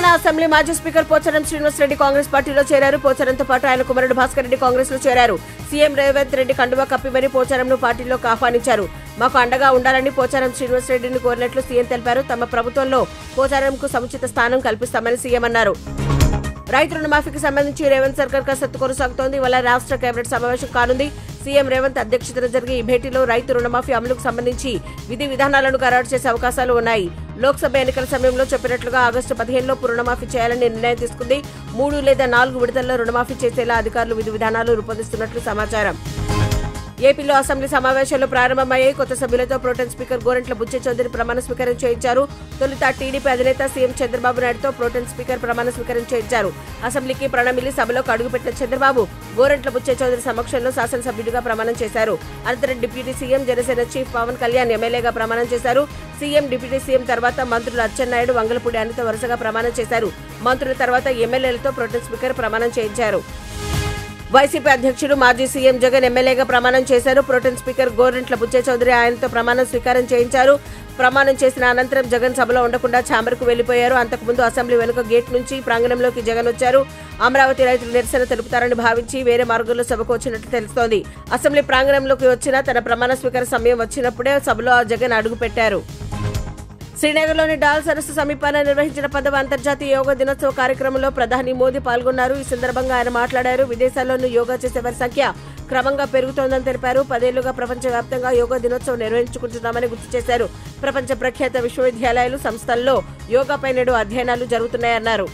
assembly మాజీ speaker Pocharam Srinivas Reddy Congress పార్టీలో చేరారు పోచారంతో పాటు ఆయన కుమారుడు భాస్కర్ రెడ్డి కాంగ్రెస్ లో చేరారు సీఎం రేవంత్ రెడ్డి కండువా కప్పి మరీ పోచారంను పార్టీలోకి ఆహ్వానించారు మాకు అండగా ఉండాలని పోచారం శ్రీనివాస్ రెడ్డిని కోరినట్లు సీఎం తెలిపారు తమ ప్రభుత్వంలో పోచారంకు సముచిత స్థానం కల్పిస్తామని సీఎం అన్నారు రైతు రుణమాఫీకి సంబంధించి రేవంత్ సర్కార్ కసరత్తు కొనసాగుతోంది ఇవాళ రాష్ట్ర కేబినెట్ సమావేశం కానుంది సీఎం రేవంత్ అధ్యక్షతన జరిగే ఈ భేటీలో రైతు రుణమాఫీ అమలుకు సంబంధించి విధి విధానాలను ఖరారు చేసే అవకాశాలు ఉన్నాయి లోక్సభ ఎన్నికల సమయంలో చెప్పినట్లుగా ఆగస్టు పదిహేనులోపు రుణమాఫీ చేయాలని నిర్ణయం తీసుకుంది మూడు లేదా నాలుగు విడతల్లో రుణమాఫీ చేసేలా అధికారులు విధి విధానాలు రూపొందిస్తున్నట్లు సమాచారం ఏపీలో అసెంబ్లీ సమావేశాలు ప్రారంభమయ్యాయి కొత్త సభ్యులతో ప్రోటెన్ స్పీకర్ గోరంట్ల బుచ్చే చౌదరి ప్రమాణ స్వీకారం చేయించారు తొలుత టీడీపీ అధినేత సీఎం చంద్రబాబు నాయుడుతో ప్రోటెన్ స్పీకర్ ప్రమాణ స్వీకారం చేయించారు అసెంబ్లీకి ప్రణమిల్లి సభలోకి అడుగుపెట్టిన చంద్రబాబు గోరంట్ల బుచ్చే చౌదరి సమక్షంలో శాసనసభ్యుడిగా ప్రమాణం చేశారు అనంతరం deputy CM Janasena chief Pawan Kalyan ఎమ్మెల్యేగా ప్రమాణం చేశారు సీఎం డిప్యూటీ సీఎం తర్వాత మంత్రులు అచ్చెన్నాయుడు వంగలపూడి అనిత వరుసగా ప్రమాణం చేశారు మంత్రుల తర్వాత ఎమ్మెల్యేలతో ప్రోటెన్ స్పీకర్ ప్రమాణం చేయించారు వైసీపీ అధ్యక్షుడు మాజీ సీఎం జగన్ ఎమ్మెల్యేగా ప్రమాణం చేశారు ప్రోటెన్ స్పీకర్ గోరంట్ల బుచ్చే చౌదరి ఆయనతో ప్రమాణం స్వీకారం చేయించారు ప్రమాణం చేసిన అనంతరం జగన్ సభలో ఉండకుండా ఛాంబర్కు వెళ్లిపోయారు అంతకుముందు అసెంబ్లీ వెనుక గేట్ నుంచి ప్రాంగణంలోకి జగన్ వచ్చారు అమరావతి రైతులు నిరసన తెలుపుతారని భావించి వేరే మార్గంలో సభకు వచ్చినట్లు తెలుస్తోంది అసెంబ్లీ ప్రాంగణంలోకి వచ్చిన తన ప్రమాణ స్వీకార సమయం వచ్చినప్పుడే సభలో జగన్ అడుగుపెట్టారు శ్రీనగర్లోని డాల్ సరస్సు సమీపాన నిర్వహించిన పదవ అంతర్జాతీయ యోగా దినోత్సవ కార్యక్రమంలో ప్రధాని మోదీ పాల్గొన్నారు ఈ సందర్భంగా ఆయన మాట్లాడారు విదేశాల్లోనూ యోగా చేసే వారి సంఖ్య క్రమంగా పెరుగుతోందని తెలిపారు పదేళ్లుగా ప్రపంచవ్యాప్తంగా యోగా దినోత్సవం నిర్వహించుకుంటున్నామని గుర్తు చేశారు ప్రపంచ ప్రఖ్యాత విశ్వవిద్యాలయాలు సంస్థల్లో యోగాపై నేడు అధ్యయనాలు జరుగుతున్నాయన్నారు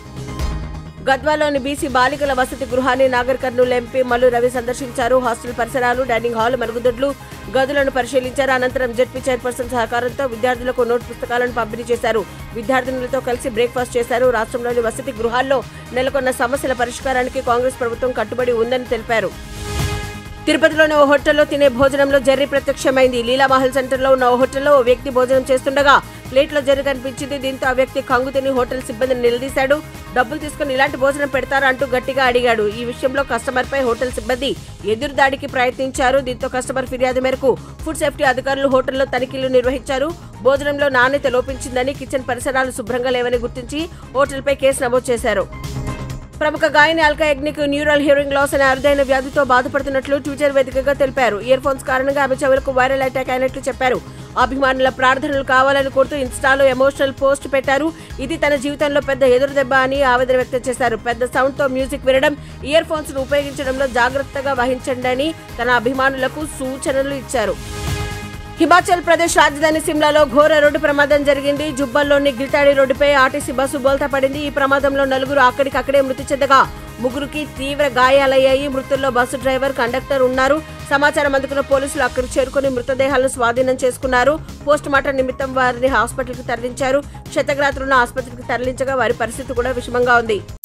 గద్వాలోని బీసీ బాలికల వసతి గృహాన్ని నాగర్ కర్నూలు ఎంపీ మల్లు రవి సందర్శించారు హాస్టల్ పరిసరాలు డైనింగ్ హాల్ మరుగుదొడ్లు గదులను పరిశీలించారు అనంతరం జడ్పీ చైర్పర్సన్ సహకారంతో విద్యార్థులకు నోట్ పుస్తకాలను పంపిణీ చేశారు విద్యార్థినులతో కలిసి బ్రేక్ఫాస్ట్ చేశారు రాష్ట్రంలోని వసతి గృహాల్లో నెలకొన్న సమస్యల పరిష్కారానికి కాంగ్రెస్ ప్రభుత్వం కట్టుబడి ఉందని తెలిపారు తిరుపతిలోని ఓ హోటల్లో తినే భోజనంలో జర్రీ ప్రత్యక్షమైంది లీలామహల్ సెంటర్లో ఉన్న ఓ హోటల్లో ఓ వ్యక్తి భోజనం చేస్తుండగా ప్లేట్లో జర్రీ కనిపించింది దీంతో ఆ వ్యక్తి కంగు తిని హోటల్ సిబ్బందిని నిలదీశాడు డబ్బులు తీసుకుని ఇలాంటి భోజనం పెడతారా అంటూ గట్టిగా అడిగాడు ఈ విషయంలో కస్టమర్ పై హోటల్ సిబ్బంది ఎదురుదాడికి ప్రయత్నించారు దీంతో కస్టమర్ ఫిర్యాదు మేరకు ఫుడ్ సేఫ్టీ అధికారులు హోటల్లో తనిఖీలు నిర్వహించారు భోజనంలో నాణ్యత లోపించిందని కిచెన్ పరిసరాలు శుభ్రంగా లేవని గుర్తించి హోటల్పై కేసు నమోదు చేశారు ప్రముఖ గాయని Alka Yagnik neural hearing loss అనే అరుదైన వ్యాధితో బాధపడుతున్నట్లు ట్విట్టర్ వేదికగా తెలిపారు ఇయర్ ఫోన్స్ కారణంగా ఆమె చెవులకు వైరల్ అటాక్ అయినట్లు చెప్పారు అభిమానుల ప్రార్థనలు కావాలని కోరుతూ ఇన్స్టాలో ఎమోషనల్ పోస్ట్ పెట్టారు ఇది తన జీవితంలో పెద్ద ఎదురు దెబ్బ అని ఆవేదన వ్యక్తం చేశారు పెద్ద సౌండ్ తో మ్యూజిక్ వినడం ఇయర్ ఫోన్స్ ను ఉపయోగించడంలో జాగ్రత్తగా వహించండి అని తన అభిమానులకు సూచనలు ఇచ్చారు హిమాచల్ ప్రదేశ్ రాజధాని సిమ్లాలో ఘోర రోడ్డు ప్రమాదం జరిగింది జుబ్బల్లోని గిల్టాడి రోడ్డుపై ఆర్టీసీ బస్సు బోల్తా పడింది ఈ ప్రమాదంలో నలుగురు అక్కడికక్కడే మృతి చెందగా ముగ్గురికి తీవ్ర గాయాలయ్యాయి మృతుల్లో బస్సు డ్రైవర్ కండక్టర్ ఉన్నారు సమాచారం అందుకున్న పోలీసులు అక్కడికి చేరుకుని మృతదేహాలను స్వాధీనం చేసుకున్నారు పోస్ట్ మార్టం నిమిత్తం వారిని హాస్పిటల్కి తరలించారు క్షతగాత్రులను ఆసుపత్రికి తరలించగా వారి పరిస్థితి కూడా విషమంగా ఉంది